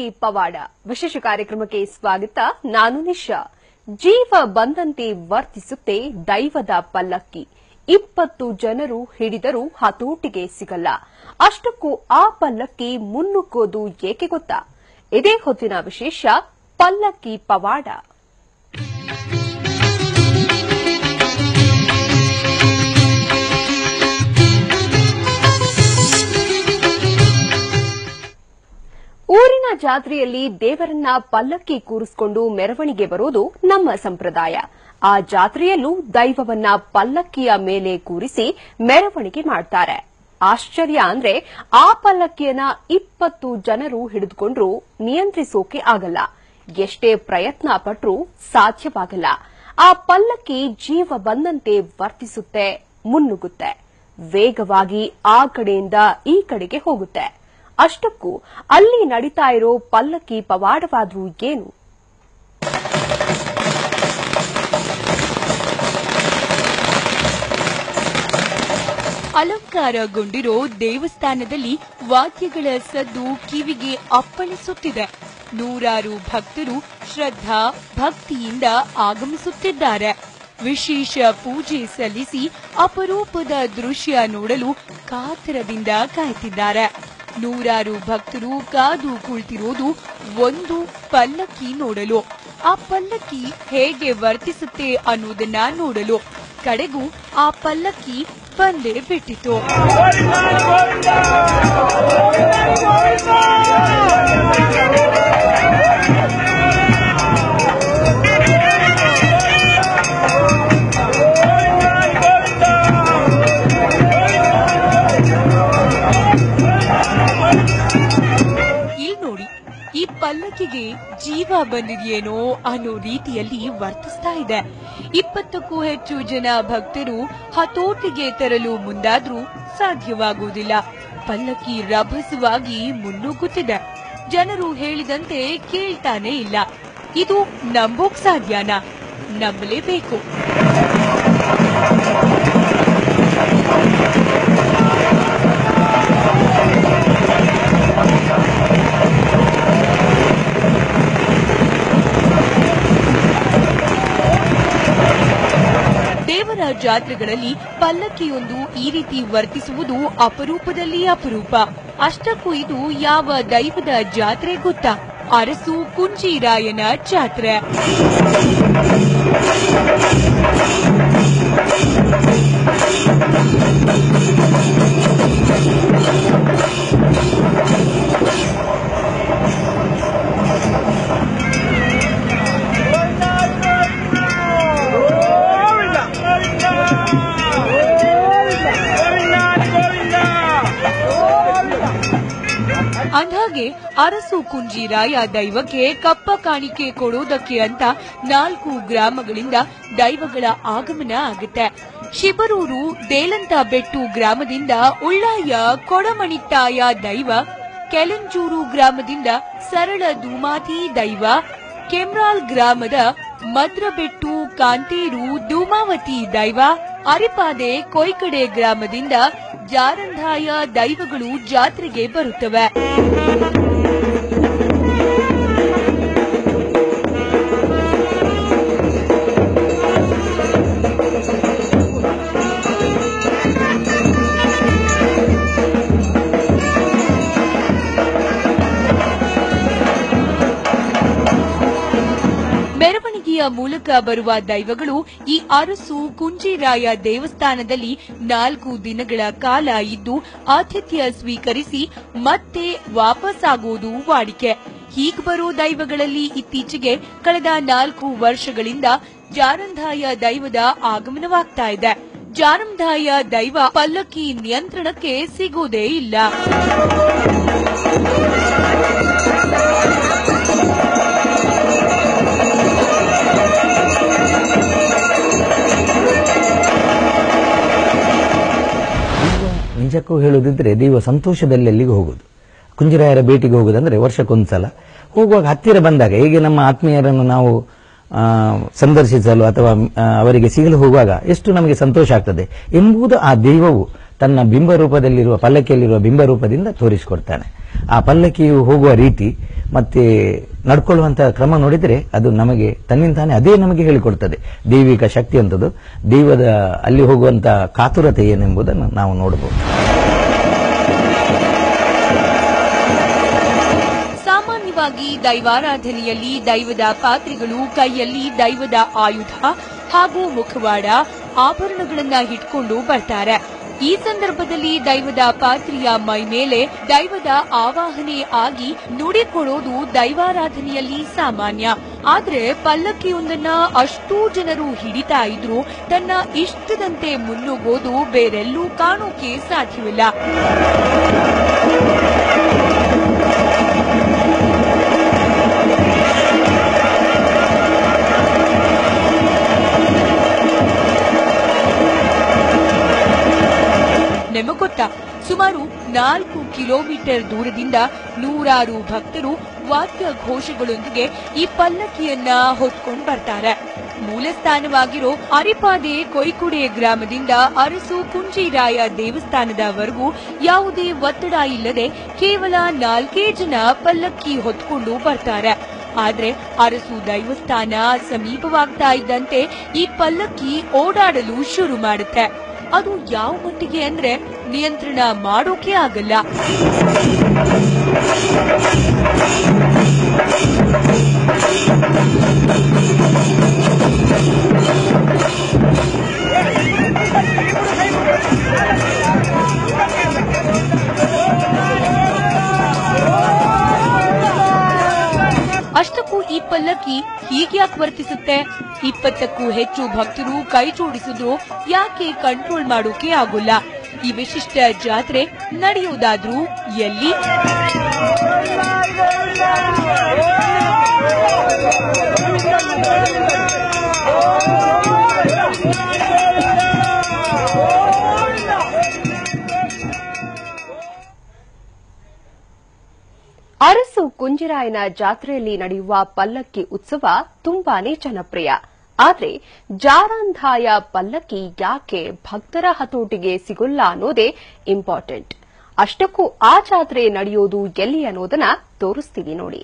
ಪವಾಡ ವಿಶೇಷ ಕಾರ್ಯಕ್ರಮಕ್ಕೆ ಸ್ವಾಗತ ನಾನು ನಿಶಾ ಜೀವ ಬಂದಂತೆ ವರ್ತಿಸುತ್ತೆ ದೈವದ ಪಲ್ಲಕ್ಕಿ ಇಪ್ಪತ್ತು ಜನರು ಹಿಡಿದರೂ ಹತೋಟಿಗೆ ಸಿಗಲ್ಲ ಅಷ್ಟಕ್ಕೂ ಆ ಪಲ್ಲಕ್ಕಿ ಮುನ್ನುಗ್ಗೋದು ಏಕೆ ಗೊತ್ತಾ ಇದೇ ಹೊತ್ತಿನ ವಿಶೇಷ ಪಲ್ಲಕ್ಕಿ ಪವಾಡ ಊರಿನ ಜಾತ್ರೆಯಲ್ಲಿ ದೇವರನ್ನ ಪಲ್ಲಕ್ಕಿ ಕೂರಿಸಿಕೊಂಡು ಮೆರವಣಿಗೆ ಬರೋದು ನಮ್ಮ ಸಂಪ್ರದಾಯ ಆ ಜಾತ್ರೆಯಲ್ಲೂ ದೈವವನ್ನ ಪಲ್ಲಕ್ಕಿಯ ಮೇಲೆ ಕೂರಿಸಿ ಮೆರವಣಿಗೆ ಮಾಡ್ತಾರೆ ಆಶ್ಚರ್ಯ ಅಂದ್ರೆ ಆ ಪಲ್ಲಕ್ಕಿಯನ್ನ ಇಪ್ಪತ್ತು ಜನರು ಹಿಡಿದುಕೊಂಡ್ರೂ ನಿಯಂತ್ರಿಸೋಕೆ ಆಗಲ್ಲ ಎಷ್ಟೇ ಪ್ರಯತ್ನ ಪಟ್ರೂ ಸಾಧ್ಯವಾಗಲ್ಲ ಆ ಪಲ್ಲಕ್ಕಿ ಜೀವ ಬಂದಂತೆ ವರ್ತಿಸುತ್ತೆ ಮುನ್ನುಗ್ಗುತ್ತೆ ವೇಗವಾಗಿ ಆ ಕಡೆಯಿಂದ ಈ ಕಡೆಗೆ ಹೋಗುತ್ತೆ ಅಷ್ಟಕ್ಕೂ ಅಲ್ಲಿ ನಡೀತಾ ಇರೋ ಪಲ್ಲಕ್ಕಿ ಪವಾಡವಾದ್ರೂ ಏನು ಅಲಂಕಾರಗೊಂಡಿರೋ ದೇವಸ್ಥಾನದಲ್ಲಿ ವಾದ್ಯಗಳ ಸದ್ದು ಕಿವಿಗೆ ಅಪ್ಪಳಿಸುತ್ತಿದೆ ನೂರಾರು ಭಕ್ತರು ಶ್ರದ್ಧಾ ಭಕ್ತಿಯಿಂದ ಆಗಮಿಸುತ್ತಿದ್ದಾರೆ ವಿಶೇಷ ಪೂಜೆ ಸಲ್ಲಿಸಿ ಅಪರೂಪದ ದೃಶ್ಯ ನೋಡಲು ಕಾತರದಿಂದ ಕಾಯ್ತಿದ್ದಾರೆ ನೂರಾರು ಭಕ್ತರು ಕಾದು ಕುಳಿತಿರೋದು ಒಂದು ಪಲ್ಲಕ್ಕಿ ನೋಡಲು ಆ ಪಲ್ಲಕ್ಕಿ ಹೇಗೆ ವರ್ತಿಸುತ್ತೆ ಅನ್ನೋದನ್ನ ನೋಡಲು ಕಡೆಗೂ ಆ ಪಲ್ಲಕ್ಕಿ ಬಂದೇ ಬಿಟ್ಟಿತು ಇಲ್ಲಿ ನೋಡಿ ಈ ಪಲ್ಲಕ್ಕಿಗೆ ಜೀವ ಬಂದಿದೆಯೇನೋ ಅನ್ನೋ ರೀತಿಯಲ್ಲಿ ವರ್ತಿಸ್ತಾ ಇದೆ ಇಪ್ಪತ್ತಕ್ಕೂ ಹೆಚ್ಚು ಜನ ಭಕ್ತರು ಹತೋಟಿಗೆ ತರಲು ಮುಂದಾದ್ರೂ ಸಾಧ್ಯವಾಗುವುದಿಲ್ಲ ಪಲ್ಲಕ್ಕಿ ರಭಸವಾಗಿ ಮುನ್ನುಗ್ಗುತ್ತಿದೆ ಜನರು ಹೇಳಿದಂತೆ ಕೇಳ್ತಾನೆ ಇಲ್ಲ ಇದು ನಂಬೋಕ್ ಸಾಧ್ಯನಾ ನಂಬಲೇಬೇಕು ದೇವರ ಜಾತ್ರೆಗಳಲ್ಲಿ ಪಲ್ಲಕ್ಕಿಯೊಂದು ಈ ರೀತಿ ವರ್ತಿಸುವುದು ಅಪರೂಪದಲ್ಲಿ ಅಪರೂಪ ಅಷ್ಟಕ್ಕೂ ಇದು ಯಾವ ದೈವದ ಜಾತ್ರೆ ಗೊತ್ತಾ ಅರಸು ಕುಂಜಿರಾಯನ ಜಾತ್ರೆ ಅಂದ್ಹಾಗೆ ಅರಸು ಕುಂಜಿರಾಯ ದೈವಕ್ಕೆ ಕಪ್ಪ ಕಾಣಿಕೆ ಕೊಡೋದಕ್ಕೆ ಅಂತ ನಾಲ್ಕು ಗ್ರಾಮಗಳಿಂದ ದೈವಗಳ ಆಗಮನ ಆಗುತ್ತೆ ಶಿಬರೂರು ದೇಲಂತ ಬೆಟ್ಟು ಗ್ರಾಮದಿಂದ ಉಳ್ಳಾಯ ಕೊಡಮಣಿತ್ತಾಯ ದೈವ ಕೆಲಂಜೂರು ಗ್ರಾಮದಿಂದ ಸರಳ ದುಮಾತಿ ದೈವ ಕೆಮ್ರಾಲ್ ಗ್ರಾಮದ ಮದ್ರಬೆಟ್ಟು ಕಾಂತೇರು ಧೂಮಾವತಿ ದೈವ ಅರಿಪಾದೆ ಕೊಯ್ಕಡೆ ಗ್ರಾಮದಿಂದ ಜಾರಂಧಾಯ ದೈವಗಳು ಜಾತ್ರೆಗೆ ಬರುತ್ತವೆ ಮೆರವಣಿಗೆಯ ಮೂಲಕ ಬರುವ ದೈವಗಳು ಈ ಅರಸು ಕುಂಜಿರಾಯ ದೇವಸ್ಥಾನದಲ್ಲಿ ನಾಲ್ಕು ದಿನಗಳ ಕಾಲ ಇದ್ದು ಆತಿಥ್ಯ ಸ್ವೀಕರಿಸಿ ಮತ್ತೆ ವಾಪಸ್ಸಾಗುವುದು ವಾಡಿಕೆ ಹೀಗ್ ಬರೋ ದೈವಗಳಲ್ಲಿ ಇತ್ತೀಚೆಗೆ ಕಳೆದ ನಾಲ್ಕು ವರ್ಷಗಳಿಂದ ಜಾರಂಧಾಯ ದೈವದ ಆಗಮನವಾಗ್ತಾ ಇದೆ ಜಾರಂಧಾಯ ದೈವ ಪಲ್ಲಕ್ಕಿ ನಿಯಂತ್ರಣಕ್ಕೆ ಸಿಗೋದೇ ಇಲ್ಲ ದೈವ ನಿಜಕ್ಕೂ ಹೇಳುದಿದ್ರೆ ದೈವ ಸಂತೋಷದಲ್ಲಿ ಅಲ್ಲಿಗೆ ಹೋಗುದು ಕುಂಜರಾಯರ ಭೇಟಿಗೆ ಹೋಗುದಂದ್ರೆ ವರ್ಷಕ್ಕೊಂದ್ಸಲ ಹೋಗುವಾಗ ಹತ್ತಿರ ಬಂದಾಗ ಹೇಗೆ ನಮ್ಮ ಆತ್ಮೀಯರನ್ನು ನಾವು ಆ, ಸಂದರ್ಶಿಸಲು ಅಥವಾ ಆ, ಅವರಿಗೆ ಸಿಗಲು ಹೋಗುವಾಗ ಎಷ್ಟು ನಮಗೆ ಸಂತೋಷ ಆಗ್ತದೆ ಎಂಬುದು ಆ ದೈವವು ತನ್ನ ಬಿಂಬ ರೂಪದಲ್ಲಿರುವ ಪಲ್ಲಕ್ಕಿಯಲ್ಲಿರುವ ಬಿಂಬ ರೂಪದಿಂದ ತೋರಿಸಿಕೊಡ್ತಾನೆ ಆ ಪಲ್ಲಕ್ಕಿಯು ಹೋಗುವ ರೀತಿ ಮತ್ತೆ ನಡ್ಕೊಳ್ಳುವಂತಹ ಕ್ರಮ ನೋಡಿದರೆ ಅದು ನಮಗೆ ತನ್ನಿಂತಾನೆ ಅದೇ ನಮಗೆ ಹೇಳಿಕೊಡ್ತದೆ ದೈವಿಕ ಶಕ್ತಿ ಅಂತದ್ದು ದೈವದ ಅಲ್ಲಿ ಹೋಗುವಂತಹ ಕಾತುರತೆ ಏನೆಂಬುದನ್ನು ನಾವು ನೋಡಬಹುದು ಸಾಮಾನ್ಯವಾಗಿ ದೈವಾರಾಧನೆಯಲ್ಲಿ ದೈವದ ಪಾತ್ರೆಗಳು ಕೈಯಲ್ಲಿ ದೈವದ ಆಯುಧ ಹಾಗೂ ಮುಖವಾಡ ಆಭರಣಗಳನ್ನ ಹಿಡ್ಕೊಂಡು ಬರ್ತಾರೆ ಈ ಸಂದರ್ಭದಲ್ಲಿ ದೈವದ ಪಾತ್ರೆಯ ಮೈ ಮೇಲೆ ದೈವದ ಆವಾಹನೆ ಆಗಿ ನುಡಿ ಕೊಡೋದು ದೈವಾರಾಧನೆಯಲ್ಲಿ ಸಾಮಾನ್ಯ ಆದ್ರೆ ಪಲ್ಲಕ್ಕಿಯೊಂದನ್ನ ಅಷ್ಟೂ ಜನರು ಹಿಡಿತಾ ಇದ್ರು ತನ್ನ ಇಷ್ಟದಂತೆ ಮುನ್ನುಗ್ಗೋದು ಬೇರೆಲ್ಲೂ ಕಾಣೋಕೆ ಸಾಧ್ಯವಿಲ್ಲ ನಿಮಗೆ ಗೊತ್ತಾ ಸುಮಾರು ನಾಲ್ಕು ಕಿಲೋಮೀಟರ್ ದೂರದಿಂದ ನೂರಾರು ಭಕ್ತರು ವಾದ್ಯ ಘೋಷಗಳೊಂದಿಗೆ ಈ ಪಲ್ಲಕ್ಕಿಯನ್ನ ಹೊತ್ಕೊಂಡು ಬರ್ತಾರೆ ಮೂಲ ಸ್ಥಾನವಾಗಿರೋ ಅರಿಪಾದೆ ಕೊಯ್ಕುಡೆ ಗ್ರಾಮದಿಂದ ಅರಸು ಕುಂಜಿರಾಯ ದೇವಸ್ಥಾನದವರೆಗೂ ಯಾವುದೇ ಒತ್ತಡ ಇಲ್ಲದೆ ಕೇವಲ ನಾಲ್ಕೇ ಜನ ಪಲ್ಲಕ್ಕಿ ಹೊತ್ಕೊಂಡು ಬರ್ತಾರೆ ಆದ್ರೆ ಅರಸು ದೈವಸ್ಥಾನ ಸಮೀಪವಾಗ್ತಾ ಇದ್ದಂತೆ ಈ ಪಲ್ಲಕ್ಕಿ ಓಡಾಡಲು ಶುರು ಮಾಡುತ್ತೆ ಅದು ಯಾವ ಮಟ್ಟಿಗೆ ಅಂದ್ರೆ ನಿಯಂತ್ರಣ ಮಾಡೋಕೆ ಆಗಲ್ಲ ಅಷ್ಟಕ್ಕೂ ಈ ಪಲ್ಲಕ್ಕಿ ಹೀಗ್ಯಾಕ್ ವರ್ತಿಸುತ್ತೆ ಇಪ್ಪತ್ತಕ್ಕೂ ಹೆಚ್ಚು ಭಕ್ತರು ಕೈ ಜೋಡಿಸಿದ್ರು ಯಾಕೆ ಕಂಟ್ರೋಲ್ ಮಾಡೋಕೆ ಆಗೋಲ್ಲ ಈ ವಿಶಿಷ್ಟ ಜಾತ್ರೆ ನಡೆಯುವುದಾದ್ರೂ ಎಲ್ಲಿ ಅರಸು ಕುಂಜಿರಾಯನ ಜಾತ್ರೆಯಲ್ಲಿ ನಡೆಯುವ ಪಲ್ಲಕ್ಕಿ ಉತ್ಸವ ತುಂಬಾನೇ ಜನಪ್ರಿಯ ಆದ್ರೆ ಜಾರಂಧಾಯ ಪಲ್ಲಕ್ಕಿ ಯಾಕೆ ಭಕ್ತರ ಹತೋಟಿಗೆ ಸಿಗೋಲ್ಲ ಅನ್ನೋದೇ ಇಂಪಾರ್ಟೆಂಟ್ ಅಷ್ಟಕ್ಕೂ ಆ ಜಾತ್ರೆ ನಡೆಯೋದು ಎಲ್ಲಿ ಅನ್ನೋದನ್ನ ತೋರಿಸ್ತೀವಿ ನೋಡಿ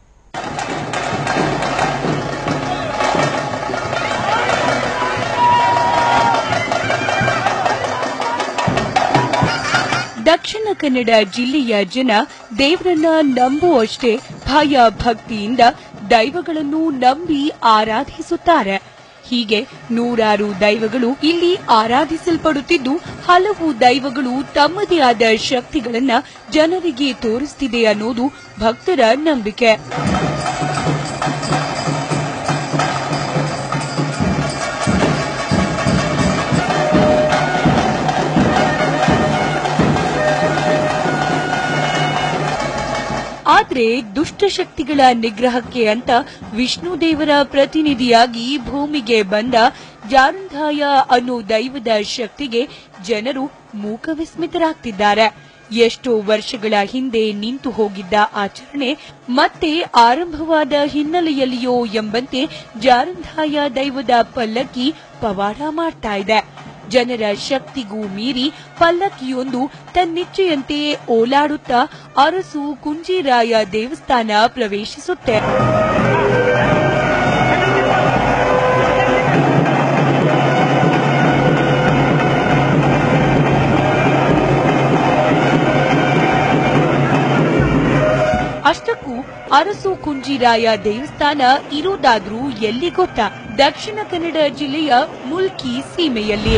ದಕ್ಷಿಣ ಕನ್ನಡ ಜಿಲ್ಲೆಯ ಜನ ದೇವರನ್ನ ನಂಬುವಷ್ಟೇ ಭಯ ಭಕ್ತಿಯಿಂದ ದೈವಗಳನ್ನು ನಂಬಿ ಆರಾಧಿಸುತ್ತಾರೆ ಹೀಗೆ ನೂರಾರು ದೈವಗಳು ಇಲ್ಲಿ ಆರಾಧಿಸಲ್ಪಡುತ್ತಿದ್ದು ಹಲವು ದೈವಗಳು ತಮ್ಮದೇ ಆದ ಶಕ್ತಿಗಳನ್ನ ಜನರಿಗೆ ತೋರಿಸ್ತಿದೆ ಅನ್ನೋದು ಭಕ್ತರ ನಂಬಿಕೆ ಆದ್ರೆ ದುಷ್ಟಶಕ್ತಿಗಳ ನಿಗ್ರಹಕ್ಕೆ ಅಂತ ವಿಷ್ಣು ದೇವರ ಪ್ರತಿನಿಧಿಯಾಗಿ ಭೂಮಿಗೆ ಬಂದ ಜಾರಂಧಾಯ ಅನ್ನೋ ದೈವದ ಶಕ್ತಿಗೆ ಜನರು ಮೂಕವಿಸ್ಮಿತರಾಗ್ತಿದ್ದಾರೆ ಎಷ್ಟೋ ವರ್ಷಗಳ ಹಿಂದೆ ನಿಂತು ಹೋಗಿದ್ದ ಆಚರಣೆ ಮತ್ತೆ ಆರಂಭವಾದ ಹಿನ್ನೆಲೆಯಲ್ಲಿಯೋ ಎಂಬಂತೆ ಜಾರಂಧಾಯ ದೈವದ ಪಲ್ಲಕ್ಕಿ ಪವಾಡ ಮಾಡ್ತಾ ಇದೆ ಜನರ ಶಕ್ತಿಗೂ ಮೀರಿ ಪಲ್ಲಕ್ಕಿಯೊಂದು ತನ್ನಿಚ್ಛೆಯಂತೆಯೇ ಓಲಾಡುತ್ತಾ ಅರಸು ಕುಂಜಿರಾಯ ದೇವಸ್ಥಾನ ಪ್ರವೇಶಿಸುತ್ತೆ ಅಷ್ಟಕ್ಕೂ ಅರಸು ಕುಂಜಿರಾಯ ದೇವಸ್ಥಾನ ಇರೋದಾದ್ರೂ ಎಲ್ಲಿ ಗೊತ್ತಾ ದಕ್ಷಿಣ ಕನ್ನಡ ಜಿಲ್ಲೆಯ ಮುಲ್ಕಿ ಸೀಮೆಯಲ್ಲಿ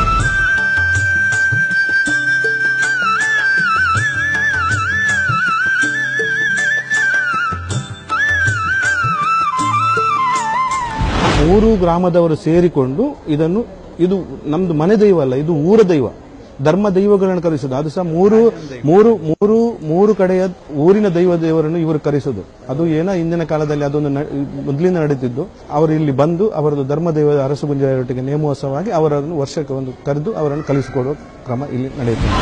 ಮೂರು ಗ್ರಾಮದವರು ಸೇರಿಕೊಂಡು ಇದನ್ನು ಇದು ನಮ್ದು ಮನೆ ದೈವ ಅಲ್ಲ ಇದು ಊರ ದೈವ ಧರ್ಮ ದೈವಗಳನ್ನು ಕರೆಸೋದು ಅದು ಸಹ ಮೂರು ಮೂರು ಮೂರು ಮೂರು ಕಡೆಯ ಊರಿನ ದೈವ ದೇವರನ್ನು ಇವರು ಕರೆಸೋದು ಅದು ಏನ ಹಿಂದಿನ ಕಾಲದಲ್ಲಿ ಅದೊಂದು ನ- ಮೊದಲಿಂದ ನಡೀತಿದ್ದು ಅವರು ಇಲ್ಲಿ ಬಂದು ಅವರದ್ದು ಧರ್ಮ ದೈವದ ಅರಸುಗುಂಜರೊಟ್ಟಿಗೆ ನೇಮೋತ್ಸವವಾಗಿ ಅವರನ್ನು ವರ್ಷಕ್ಕೆ ಒಂದು ಕರೆದು ಅವರನ್ನು ಕಲಿಸಿಕೊಡುವ ಕ್ರಮ ಇಲ್ಲಿ ನಡೆಯುತ್ತದೆ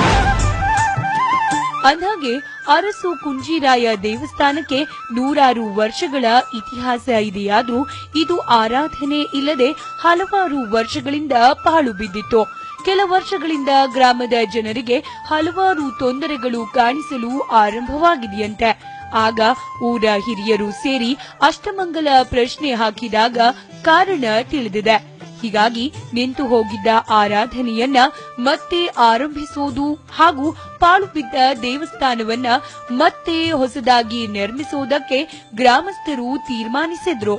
ಅಂದಾಗೆ ಅರಸು ಕುಂಜಿರಾಯ ದೇವಸ್ಥಾನಕ್ಕೆ ನೂರಾರು ವರ್ಷಗಳ ಇತಿಹಾಸ ಇದೆಯಾದ್ರೂ ಇದು ಆರಾಧನೆ ಇಲ್ಲದೆ ಹಲವಾರು ವರ್ಷಗಳಿಂದ ಪಾಳು ಬಿದ್ದಿತ್ತು ಕೆಲ ವರ್ಷಗಳಿಂದ ಗ್ರಾಮದ ಜನರಿಗೆ ಹಲವಾರು ತೊಂದರೆಗಳು ಕಾಣಿಸಲು ಆರಂಭವಾಗಿದೆಯಂತೆ ಆಗ ಊರ ಹಿರಿಯರು ಸೇರಿ ಅಷ್ಟಮಂಗಲ ಪ್ರಶ್ನೆ ಹಾಕಿದಾಗ ಕಾರಣ ತಿಳಿದಿದೆ ಹೀಗಾಗಿ ನಿಂತು ಹೋಗಿದ್ದ ಆರಾಧನೆಯನ್ನ ಮತ್ತೆ ಆರಂಭಿಸೋದು ಹಾಗೂ ಪಾಳು ಬಿದ್ದ ದೇವಸ್ಥಾನವನ್ನ ಮತ್ತೆ ಹೊಸದಾಗಿ ನಿರ್ಮಿಸುವುದಕ್ಕೆ ಗ್ರಾಮಸ್ಥರು ತೀರ್ಮಾನಿಸಿದ್ರು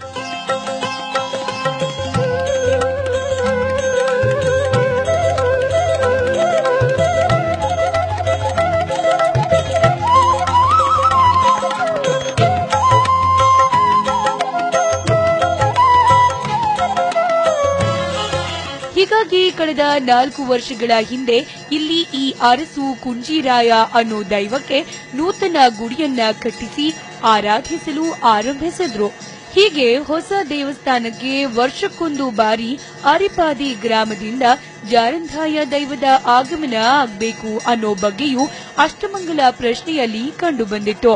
ಹೀಗಾಗಿ ಕಳೆದ ನಾಲ್ಕು ವರ್ಷಗಳ ಹಿಂದೆ ಇಲ್ಲಿ ಈ ಅರಸು ಕುಂಜಿರಾಯ ಅನ್ನೋ ದೈವಕ್ಕೆ ನೂತನ ಗುಡಿಯನ್ನ ಕಟ್ಟಿಸಿ ಆರಾಧಿಸಲು ಆರಂಭಿಸಿದ್ರು ಹೀಗೆ ಹೊಸ ದೇವಸ್ಥಾನಕ್ಕೆ ವರ್ಷಕ್ಕೊಂದು ಬಾರಿ ಅರಿಪಾದಿ ಗ್ರಾಮದಿಂದ ಜಾರಂಧಾಯ ದೈವದ ಆಗಮನ ಆಗಬೇಕು ಅನ್ನೋ ಬಗ್ಗೆಯೂ ಅಷ್ಟಮಂಗಲ ಪ್ರಶ್ನೆಯಲ್ಲಿ ಕಂಡುಬಂದಿತ್ತು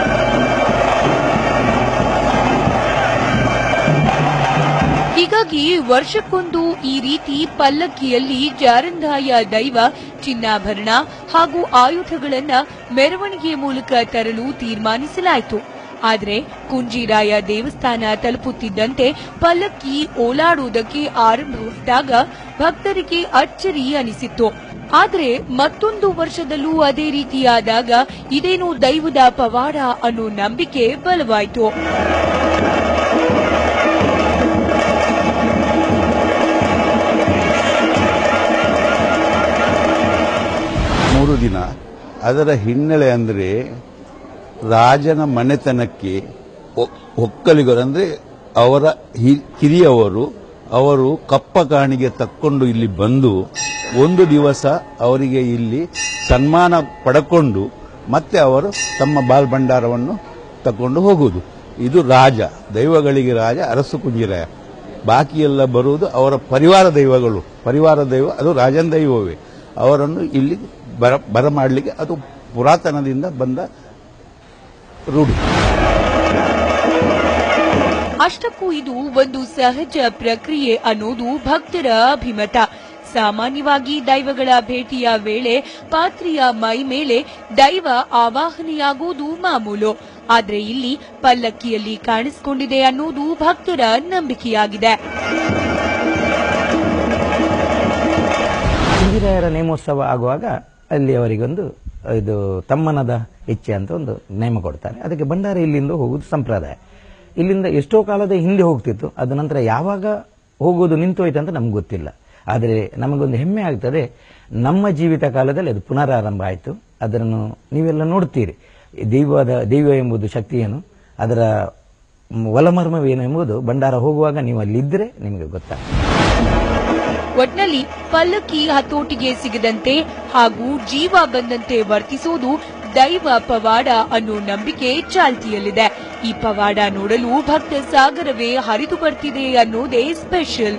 ಹೀಗಾಗಿ ವರ್ಷಕ್ಕೊಂದು ಈ ರೀತಿ ಪಲ್ಲಕ್ಕಿಯಲ್ಲಿ ಜಾರಂಧಾಯ ದೈವ ಚಿನ್ನಾಭರಣ ಹಾಗೂ ಆಯುಧಗಳನ್ನ ಮೆರವಣಿಗೆ ಮೂಲಕ ತರಲು ತೀರ್ಮಾನಿಸಲಾಯಿತು ಆದರೆ ಕುಂಜಿರಾಯ ದೇವಸ್ಥಾನ ತಲುಪುತ್ತಿದ್ದಂತೆ ಪಲ್ಲಕ್ಕಿ ಓಲಾಡುವುದಕ್ಕೆ ಆರಂಭವಾದಾಗ ಭಕ್ತರಿಗೆ ಅಚ್ಚರಿ ಅನಿಸಿತ್ತು ಆದರೆ ಮತ್ತೊಂದು ವರ್ಷದಲ್ಲೂ ಅದೇ ರೀತಿಯಾದಾಗ ಇದೇನು ದೈವದ ಪವಾಡ ಅನ್ನೋ ನಂಬಿಕೆ ಬಲವಾಯಿತು ಮೂರು ದಿನ ಅದರ ಹಿನ್ನೆಲೆ ಅಂದರೆ ರಾಜನ ಮನೆತನಕ್ಕೆ ಒ- ಒಕ್ಕಲಿಗರು ಅಂದರೆ ಅವರ ಹಿ- ಹಿರಿಯವರು ಅವರು ಕಪ್ಪ ಕಾಣಿಗೆ ತಕ್ಕೊಂಡು ಇಲ್ಲಿ ಬಂದು ಒಂದು ದಿವಸ ಅವರಿಗೆ ಇಲ್ಲಿ ಸನ್ಮಾನ ಪಡ್ಕೊಂಡು ಮತ್ತೆ ಅವರು ತಮ್ಮ ಬಾಲ್ ಭಂಡಾರವನ್ನು ತಕೊಂಡು ಹೋಗುವುದು ಇದು ರಾಜ ದೈವಗಳಿಗೆ ರಾಜ ಅರಸು ಕುಂಜಿರಾಯ ಬಾಕಿ ಎಲ್ಲ ಬರುವುದು ಅವರ ಪರಿವಾರ ದೈವಗಳು ಪರಿವಾರ ದೈವ ಅದು ರಾಜನ ದೈವವೇ ಅವರನ್ನು ಇಲ್ಲಿ ಬರ ಬರಮಾಡಲಿಕ್ಕೆ ಅದು ಪುರಾತನದಿಂದ ಬಂದ ರೂಢಿ ಅಷ್ಟಕ್ಕೂ ಇದು ಒಂದು ಸಹಜ ಪ್ರಕ್ರಿಯೆ ಅನ್ನೋದು ಭಕ್ತರ ಅಭಿಮತ ಸಾಮಾನ್ಯವಾಗಿ ದೈವಗಳ ಭೇಟಿಯ ವೇಳೆ ಪಾತ್ರಿಯ ಮೈ ಮೇಲೆ ದೈವ ಆವಾಹನೆಯಾಗುವುದು ಮಾಮೂಲು ಆದ್ರೆ ಇಲ್ಲಿ ಪಲ್ಲಕ್ಕಿಯಲ್ಲಿ ಕಾಣಿಸಿಕೊಂಡಿದೆ ಅನ್ನೋದು ಭಕ್ತರ ನಂಬಿಕೆಯಾಗಿದೆ ಇಂದಿರಾಯರ ನೇಮೋತ್ಸವ ಆಗುವಾಗ ಅಲ್ಲಿ ಅವರಿಗೊಂದು ಇದು ತಮ್ಮನದ ಇಚ್ಛೆ ಅಂತ ಒಂದು ನೇಮ ಕೊಡ್ತಾರೆ ಅದಕ್ಕೆ ಭಂಡಾರ ಇಲ್ಲಿಂದ ಹೋಗುವುದು ಸಂಪ್ರದಾಯ ಇಲ್ಲಿಂದ ಎಷ್ಟೋ ಕಾಲದ ಹಿಂದೆ ಹೋಗ್ತಿತ್ತು ಅದ ನಂತರ ಯಾವಾಗ ಹೋಗುವುದು ನಿಂತೋಯ್ತು ಅಂತ ನಮ್ಗೆ ಗೊತ್ತಿಲ್ಲ ಆದರೆ ನಮಗೊಂದು ಹೆಮ್ಮೆ ಆಗ್ತದೆ ನಮ್ಮ ಜೀವಿತ ಕಾಲದಲ್ಲಿ ಅದು ಪುನರಾರಂಭ ಆಯಿತು ಅದನ್ನು ನೀವೆಲ್ಲ ನೋಡ್ತೀರಿ ದೈವದ ದೈವ ಎಂಬುದು ಶಕ್ತಿ ಏನು ಅದರ ಒಲಮರ್ಮವೇನು ಎಂಬುದು ಭಂಡಾರ ಹೋಗುವಾಗ ನೀವು ಅಲ್ಲಿದ್ದರೆ ನಿಮಗೆ ಗೊತ್ತಾಗ್ತದೆ ಒಟ್ನಲ್ಲಿ ಪಲ್ಲಕ್ಕಿ ಹತೋಟಿಗೆ ಸಿಗದಂತೆ ಹಾಗೂ ಜೀವ ಬಂದಂತೆ ವರ್ತಿಸೋದು ದೈವ ಪವಾಡ ಅನ್ನೋ ನಂಬಿಕೆ ಚಾಲ್ತಿಯಲ್ಲಿದೆ ಈ ಪವಾಡ ನೋಡಲು ಭಕ್ತ ಸಾಗರವೇ ಹರಿದು ಬರ್ತಿದೆ ಅನ್ನೋದೇ ಸ್ಪೆಷಲ್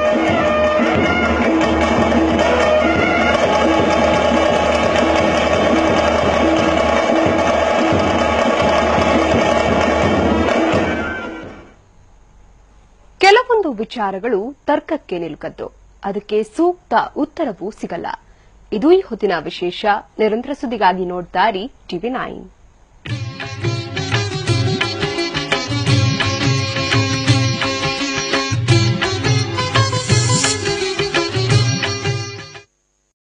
ಕೆಲವೊಂದು ವಿಚಾರಗಳು ತರ್ಕಕ್ಕೆ ನಿಲುಕದ್ದು ಅದಕ್ಕೆ ಸೂಕ್ತ ಉತ್ತರವೂ ಸಿಗಲ್ಲ ಇದು ಈ ಹೊತ್ತಿನ ವಿಶೇಷ ನಿರಂತರ ಸುದ್ದಿಗಾಗಿ ನೋಡ್ತಾರಿ ಟಿವಿ ನೈನ್